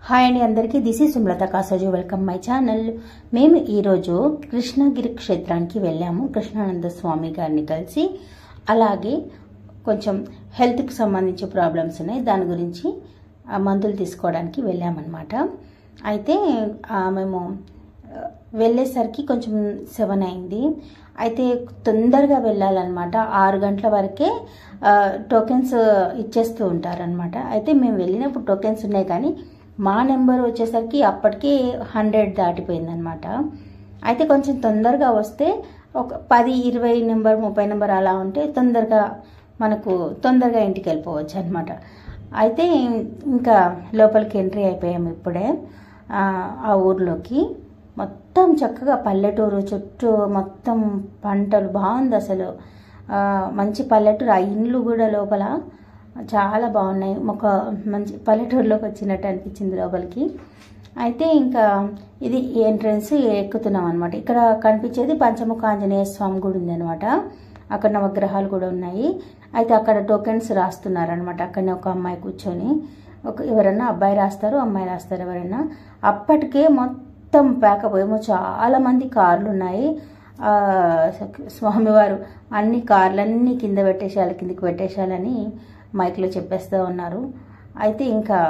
hi అండి అందరికీ this is Sumalatha Kasoju welcome my channel మేము ఈరోజు కృష్ణగిరి క్షేత్రానికి వెళ్ళాము కృష్ణానంద స్వామి గారిని కలిసి అలాగే కొంచెం హెల్త్కి సంబంధించి ప్రాబ్లమ్స్ ఉన్నాయి దాని గురించి ఆ, మందులు తీసుకోవడానికి వెళ్ళామన్నమాట అయితే ఆ, మేము ఆ, వెళ్ళేసరికి కొంచెం సెవెన్ అయింది అయితే తొందరగా వెళ్ళాలన్నమాట ఆరు గంటల వరకే ఆ, టోకెన్స్ ఇచ్చేస్తూ ఉంటారనమాట అయితే మేము వెళ్ళినప్పుడు టోకెన్స్ ఉన్నాయి కానీ మా నెంబర్ వచ్చేసరికి అప్పటికే హండ్రెడ్ దాటిపోయిందనమాట అయితే కొంచెం తొందరగా వస్తే ఒక పది ఇరవై నెంబర్ ముప్పై నెంబర్ అలా ఉంటే తొందరగా మనకు తొందరగా ఇంటికి వెళ్ళిపోవచ్చు అనమాట అయితే ఇంకా లోపలికి ఎంట్రీ అయిపోయాము ఇప్పుడే ఆ, ఆ ఊర్లోకి మొత్తం చక్కగా పల్లెటూరు చుట్టూ మొత్తం పంటలు బాగుంది అసలు ఆ, మంచి పల్లెటూరు ఆ ఇండ్లు కూడా లోపల చాలా బాగున్నాయి ఒక మంచి పల్లెటూరులోకి వచ్చినట్టు అనిపించింది లోపలికి అయితే ఇంకా ఇది ఎంట్రన్స్ ఎక్కుతున్నాం అనమాట ఇక్కడ కనిపించేది పంచముఖ ఆంజనేయ స్వామి గుడి ఉంది అనమాట అక్కడ నవగ్రహాలు కూడా ఉన్నాయి అయితే అక్కడ టోకెన్స్ రాస్తున్నారనమాట అక్కడనే ఒక అమ్మాయి కూర్చొని ఒక ఎవరైనా అబ్బాయి రాస్తారు అమ్మాయి రాస్తారు ఎవరైనా అప్పటికే మొత్తం ప్యాకప్ ఏమో చాలా మంది కార్లు ఉన్నాయి ఆ, స్వామివారు అన్ని కార్లన్నీ కింద పెట్టేసేయాలి కిందికి పెట్టేసేయాలని మైక్లో చెప్పేస్తూ ఉన్నారు అయితే ఇంకా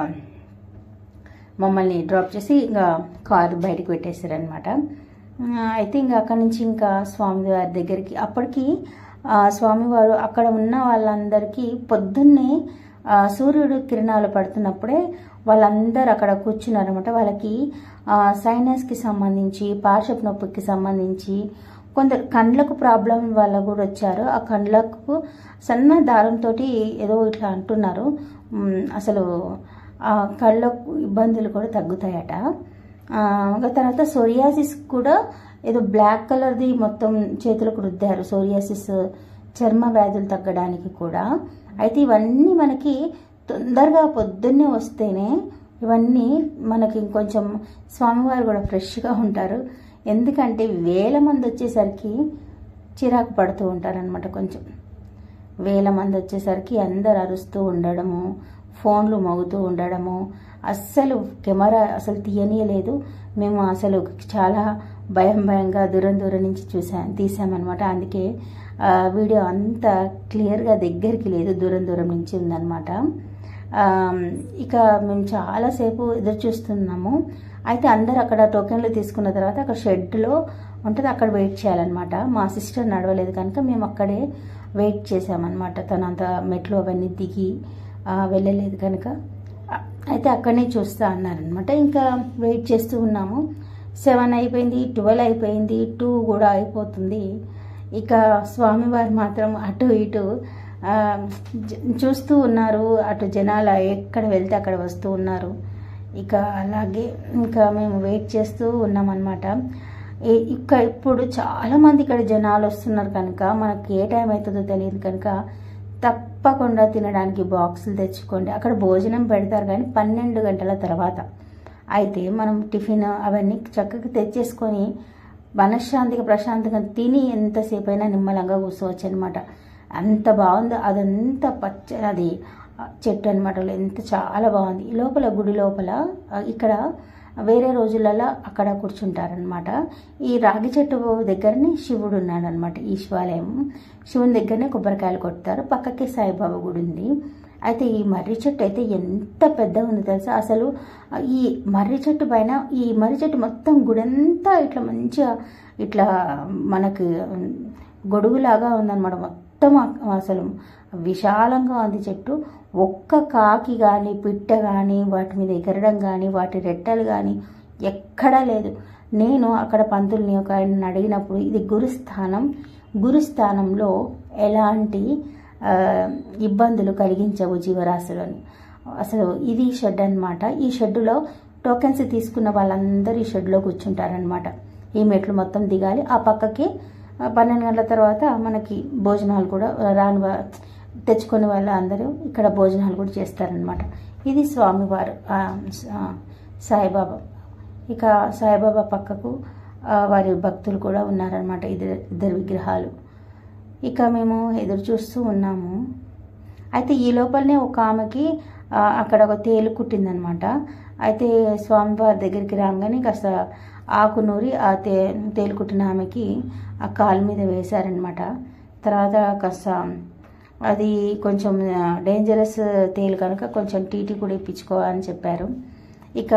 మమ్మల్ని డ్రాప్ చేసి ఇంకా కారు బయటికి పెట్టేశారనమాట అయితే ఇంకా అక్కడి నుంచి ఇంకా స్వామివారి దగ్గరికి అప్పటికి ఆ, స్వామివారు అక్కడ ఉన్న వాళ్ళందరికీ పొద్దున్నే ఆ, సూర్యుడు కిరణాలు పడుతున్నప్పుడే వాళ్ళందరూ అక్కడ కూర్చున్నారనమాట వాళ్ళకి ఆ, సైనస్కి సంబంధించి పార్శ్వపు నొప్పికి సంబంధించి కొందరు కండ్లకు ప్రాబ్లం వల్ల కూడా వచ్చారు ఆ కండ్లకు సన్న దారంతో ఏదో ఇట్లా అంటున్నారు మ్, అసలు ఆ కళ్ళకు ఇబ్బందులు కూడా తగ్గుతాయట ఆ, ఇంకా తర్వాత సోరియాసిస్ కూడా ఏదో బ్లాక్ కలర్ది మొత్తం చేతులకు రుద్దారు సోరియాసిస్ చర్మ వ్యాధులు తగ్గడానికి కూడా అయితే ఇవన్నీ మనకి తొందరగా పొద్దున్నే వస్తేనే ఇవన్నీ మనకి ఇంకొంచెం స్వామివారు కూడా ఫ్రెష్గా ఉంటారు ఎందుకంటే వేల మంది వచ్చేసరికి చిరాకు పడుతూ ఉంటారనమాట కొంచెం వేల మంది వచ్చేసరికి అందరు అరుస్తూ ఉండడము ఫోన్లు మోగుతూ ఉండడము అస్సలు కెమెరా అసలు తీయనీయలేదు మేము అసలు చాలా భయం భయంగా దూరం దూరం నుంచి చూసా తీసామన్నమాట అందుకే ఆ, వీడియో అంత క్లియర్గా దగ్గరికి లేదు దూరం దూరం నుంచి ఉందన్నమాట ఆ, ఇక మేము చాలాసేపు ఎదురు చూస్తున్నాము అయితే అందరు అక్కడ టోకెన్లు తీసుకున్న తర్వాత అక్కడ షెడ్లో ఉంటుంది అక్కడ వెయిట్ చేయాలన్నమాట మా సిస్టర్ నడవలేదు కనుక మేము అక్కడే వెయిట్ చేసామన్నమాట తనంత మెట్లు అవన్నీ దిగి ఆ, వెళ్ళలేదు కనుక ఆ, అయితే అక్కడనే చూస్తా అన్నారనమాట ఇంకా వెయిట్ చేస్తూ ఉన్నాము సెవెన్ అయిపోయింది ట్వెల్వ్ అయిపోయింది టూ కూడా అయిపోతుంది ఇక స్వామివారు మాత్రం అటు ఇటు ఆ, జ- చూస్తూ ఉన్నారు అటు జనాలు ఎక్కడ వెళ్తే అక్కడ వస్తూ ఉన్నారు ఇక అలాగే ఇంకా మేము వెయిట్ చేస్తూ ఉన్నామన్నమాట ఈ- ఇక ఇప్పుడు చాలా మంది ఇక్కడ జనాలు వస్తున్నారు కనుక మనకి ఏ టైం అవుతుందో తెలియదు కనుక తప్పకుండా తినడానికి బాక్సులు తెచ్చుకోండి అక్కడ భోజనం పెడతారు కానీ పన్నెండు గంటల తర్వాత అయితే మనం టిఫిన్ అవన్నీ చక్కగా తెచ్చేసుకొని మనశ్శాంతిగా ప్రశాంతంగా తిని ఎంతసేపు అయినా నిమ్మలంగా కూర్చోవచ్చు అనమాట అంత బాగుంది అదంతా పచ్చ అది ఆ, చెట్టు అనమాట ఎంత చాలా బాగుంది ఈ లోపల గుడి లోపల ఆ, ఇక్కడ వేరే రోజులలో అక్కడ కూర్చుంటారనమాట ఈ రాగి చెట్టు దగ్గరనే శివుడు ఉన్నాడు అనమాట ఈ శివాలయం శివుని దగ్గరనే కొబ్బరికాయలు కొడతారు పక్కకే సాయిబాబా గుడి ఉంది అయితే ఈ మర్రి చెట్టు అయితే ఎంత పెద్దగా ఉంది తెలుసా అసలు ఈ మర్రి చెట్టు పైన ఈ మర్రి చెట్టు మొత్తం గుడంతా ఇట్లా మంచిగా ఇట్లా మనకి గొడుగులాగా ఉందన్నమాట మొత్తం అ- అసలు విశాలంగా ఉంది చెట్టు ఒక్క కాకి కానీ పిట్ట కానీ వాటి మీద ఎగరడం కానీ వాటి రెట్టలు కానీ ఎక్కడా లేదు నేను అక్కడ పంతుల్ని ఒక ఆయన అడిగినప్పుడు ఇది గురుస్థానం గురుస్థానంలో ఎలాంటి ఆ, ఇబ్బందులు కలిగించవు జీవరాశులను అసలు ఇది షెడ్ అన్నమాట ఈ షెడ్డులో టోకెన్స్ తీసుకున్న వాళ్ళందరూ ఈ షెడ్లో కూర్చుంటారనమాట ఈ మెట్లు మొత్తం దిగాలి ఆ పక్కకి ఆ, పన్నెండు గంటల తర్వాత మనకి భోజనాలు కూడా రాని వా- తెచ్చుకునే వాళ్ళు అందరూ ఇక్కడ భోజనాలు కూడా చేస్తారనమాట ఇది స్వామివారు ఆ, ఆ, సాయిబాబా ఇక సాయిబాబా పక్కకు ఆ, వారి భక్తులు కూడా ఉన్నారనమాట ఇద్దరు ఇద్దరు విగ్రహాలు ఇక మేము ఎదురు చూస్తూ ఉన్నాము అయితే ఈ లోపలనే ఒక ఆమెకి ఆ, అక్కడ ఒక తేలు కుట్టిందనమాట అయితే స్వామివారి దగ్గరికి రాగానే కాస్త ఆకు నూరి ఆ తే తేలుకుట్టిన ఆమెకి ఆ కాలు మీద వేశారనమాట తర్వాత కాస్త అది కొంచెం డేంజరస్ తేలు కనుక కొంచెం టీటీ కూడా ఇప్పించుకోవాలని చెప్పారు ఇక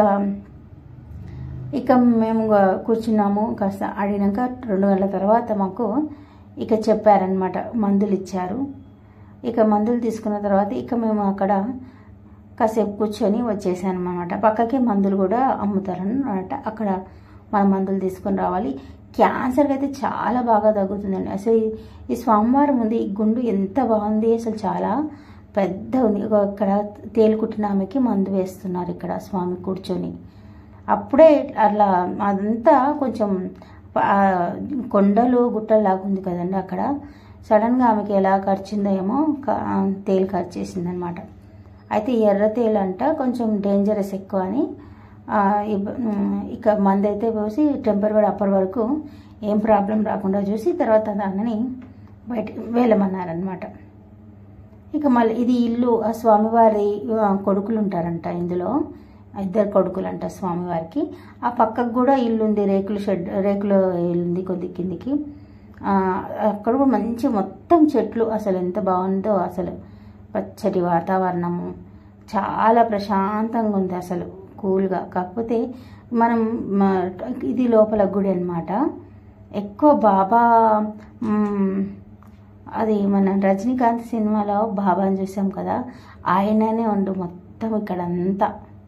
ఇక మేము కూర్చున్నాము కాస్త ఆడినాక రెండు గంటల తర్వాత మాకు ఇక చెప్పారనమాట మందులు ఇచ్చారు ఇక మందులు తీసుకున్న తర్వాత ఇక మేము అక్కడ కాసేపు కూర్చొని వచ్చేసాను అనమాట పక్కకే మందులు కూడా అమ్ముతారనమాట అక్కడ మన మందులు తీసుకొని రావాలి క్యాన్సర్కి అయితే చాలా బాగా తగ్గుతుందండి అసలు ఈ- ఈ స్వామివారం ఉంది ఈ గుండు ఎంత బాగుంది అసలు చాలా పెద్ద ఉంది ఇగో ఇక్కడ తేలుకుట్టిన ఆమెకి మందు వేస్తున్నారు ఇక్కడ స్వామి కూర్చొని అప్పుడే అట్లా అదంతా కొంచెం ఆ, కొండలు గుట్టలు లాగా ఉంది కదండి అక్కడ సడన్గా ఆమెకి ఎలా ఖర్చిందో ఏమో క- తేలు ఖర్చేసింది అనమాట అయితే ఈ ఎర్ర తేలు అంట కొంచెం డేంజరస్ ఎక్కువ అని ఆ, ఇబ్- ఉమ్, ఇక మంది అయితే పోసి టెంపరీ అప్పటి వరకు ఏం ప్రాబ్లం రాకుండా చూసి తర్వాత దాన్ని బయటికి వెళ్ళమన్నారనమాట ఇక మళ్ళీ ఇది ఇల్లు ఆ స్వామివారి ఆ, కొడుకులు ఉంటారంట ఇందులో ఇద్దరు కొడుకులు అంట స్వామివారికి ఆ పక్కకు కూడా ఇల్లు ఉంది రేకుల షెడ్ రేకుల ఇల్లు ఉంది కొద్ది కిందికి ఆ, అక్కడ కూడా మంచి మొత్తం చెట్లు అసలు ఎంత బాగుందో అసలు పచ్చటి వాతావరణము చాలా ప్రశాంతంగా ఉంది అసలు కూల్గా కాకపోతే మనం మ- ఇది లోపల గుడి అన్నమాట ఎక్కువ బాబా మ్, అది మన రజనీకాంత్ సినిమాలో బాబాని చూసాం కదా ఆయననే ఉండు మొత్తం ఇక్కడంతా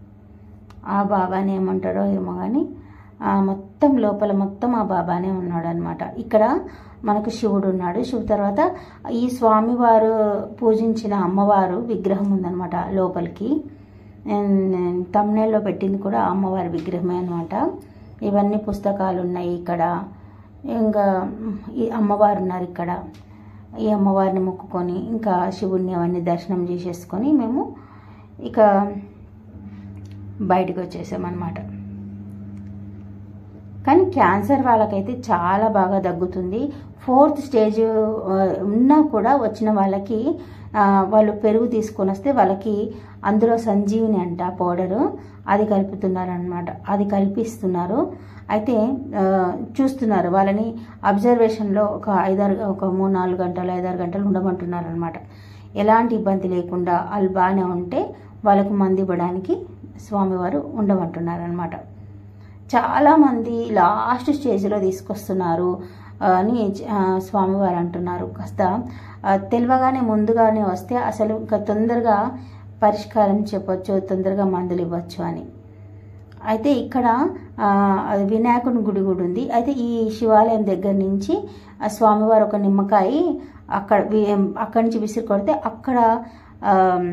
ఆ బాబాని ఏమంటారో ఏమో కానీ ఆ మొత్తం లోపల మొత్తం ఆ బాబానే ఉన్నాడు అనమాట ఇక్కడ మనకు శివుడు ఉన్నాడు శివుడు తర్వాత ఈ స్వామివారు పూజించిన అమ్మవారు విగ్రహం ఉందన్నమాట లోపలికి తమ్నేల్లో పెట్టింది కూడా ఆ అమ్మవారి విగ్రహమే అనమాట ఇవన్నీ పుస్తకాలు ఉన్నాయి ఇక్కడ ఇంకా ఈ అమ్మవారు ఉన్నారు ఇక్కడ ఈ అమ్మవారిని మొక్కుకొని ఇంకా శివుణ్ణి అవన్నీ దర్శనం చేసేసుకొని మేము ఇక బయటకు వచ్చేసామన్నమాట కానీ క్యాన్సర్ వాళ్ళకైతే చాలా బాగా తగ్గుతుంది ఫోర్త్ స్టేజ్ ఆ, ఉన్నా కూడా వచ్చిన వాళ్ళకి ఆ, వాళ్ళు పెరుగు తీసుకొని వస్తే వాళ్ళకి అందులో సంజీవిని అంట పౌడరు అది కలుపుతున్నారు అనమాట అది కల్పిస్తున్నారు అయితే ఆ, చూస్తున్నారు వాళ్ళని అబ్జర్వేషన్లో ఒక ఐదారు ఒక మూడు నాలుగు గంటలు ఐదారు గంటలు ఉండమంటున్నారు అనమాట ఎలాంటి ఇబ్బంది లేకుండా వాళ్ళు బాగానే ఉంటే వాళ్ళకు మంది ఇవ్వడానికి స్వామివారు ఉండమంటున్నారు అనమాట చాలామంది లాస్ట్ స్టేజ్లో తీసుకొస్తున్నారు ఆ, అని ఆ, స్వామివారు అంటున్నారు కాస్త ఆ, తెలియగానే ముందుగానే వస్తే అసలు ఇంకా తొందరగా పరిష్కారం చెప్పొచ్చు తొందరగా మందులు ఇవ్వచ్చు అని అయితే ఇక్కడ ఆ, అది వినాయకుని గుడి కూడా ఉంది అయితే ఈ శివాలయం దగ్గర నుంచి ఆ స్వామివారు ఒక నిమ్మకాయ అక్కడ వి- అక్కడి నుంచి విసిరి కొడితే అక్కడ ఆ,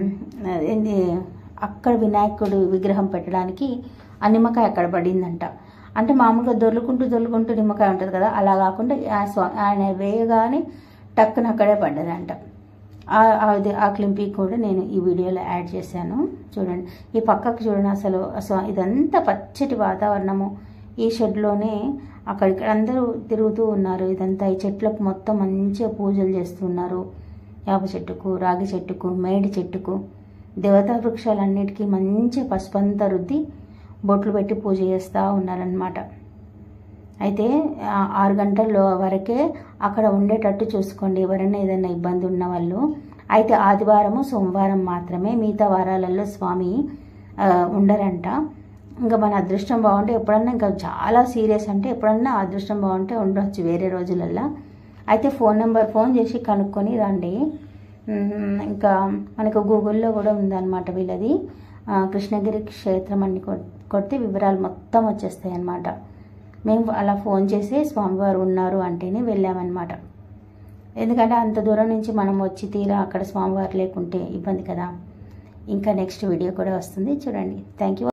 ఏంది అక్కడ వినాయకుడు విగ్రహం పెట్టడానికి ఆ నిమ్మకాయ అక్కడ పడిందంట అంటే మామూలుగా దొర్లుకుంటూ దొర్లుకుంటూ నిమ్మకాయ ఉంటుంది కదా అలా కాకుండా ఆ స్వా- ఆయన వేయగానే టక్కున అక్కడే పడ్డదంట ఆ- అది ఆ క్లింపి కూడా నేను ఈ వీడియోలో యాడ్ చేశాను చూడండి ఈ పక్కకు చూడండి అసలు అసలు ఇదంతా పచ్చటి వాతావరణము ఈ షెడ్లోనే అక్కడ ఇక్కడ అందరూ తిరుగుతూ ఉన్నారు ఇదంతా ఈ చెట్లకు మొత్తం మంచిగా పూజలు చేస్తున్నారు వేప చెట్టుకు రాగి చెట్టుకు మేడి చెట్టుకు దేవతా వృక్షాలన్నిటికీ మంచి పసుపంతా రుద్ది బొట్లు పెట్టి పూజ చేస్తూ ఉన్నారనమాట అయితే ఆ ఆరు గంటల వరకే అక్కడ ఉండేటట్టు చూసుకోండి ఎవరైనా ఏదైనా ఇబ్బంది ఉన్న వాళ్ళు అయితే ఆదివారము సోమవారం మాత్రమే మిగతా వారాలలో స్వామి ఆ, ఉండరంట ఇంకా మన అదృష్టం బాగుంటే ఎప్పుడన్నా ఇంకా చాలా సీరియస్ అంటే ఎప్పుడన్నా అదృష్టం బాగుంటే ఉండొచ్చు వేరే రోజులల్లో అయితే ఫోన్ నెంబర్ ఫోన్ చేసి కనుక్కొని రండి ఉమ్, ఇంకా మనకు గూగుల్లో కూడా ఉందన్నమాట వీళ్ళది ఆ, కృష్ణగిరి క్షేత్రం అని కొ- కొడితే వివరాలు మొత్తం వచ్చేస్తాయి అన్నమాట మేము అలా ఫోన్ చేసి స్వామివారు ఉన్నారు అంటేనే వెళ్ళామన్నమాట ఎందుకంటే అంత దూరం నుంచి మనం వచ్చి తీరా అక్కడ స్వామివారు లేకుంటే ఇబ్బంది కదా ఇంకా నెక్స్ట్ వీడియో కూడా వస్తుంది చూడండి థ్యాంక్ యూ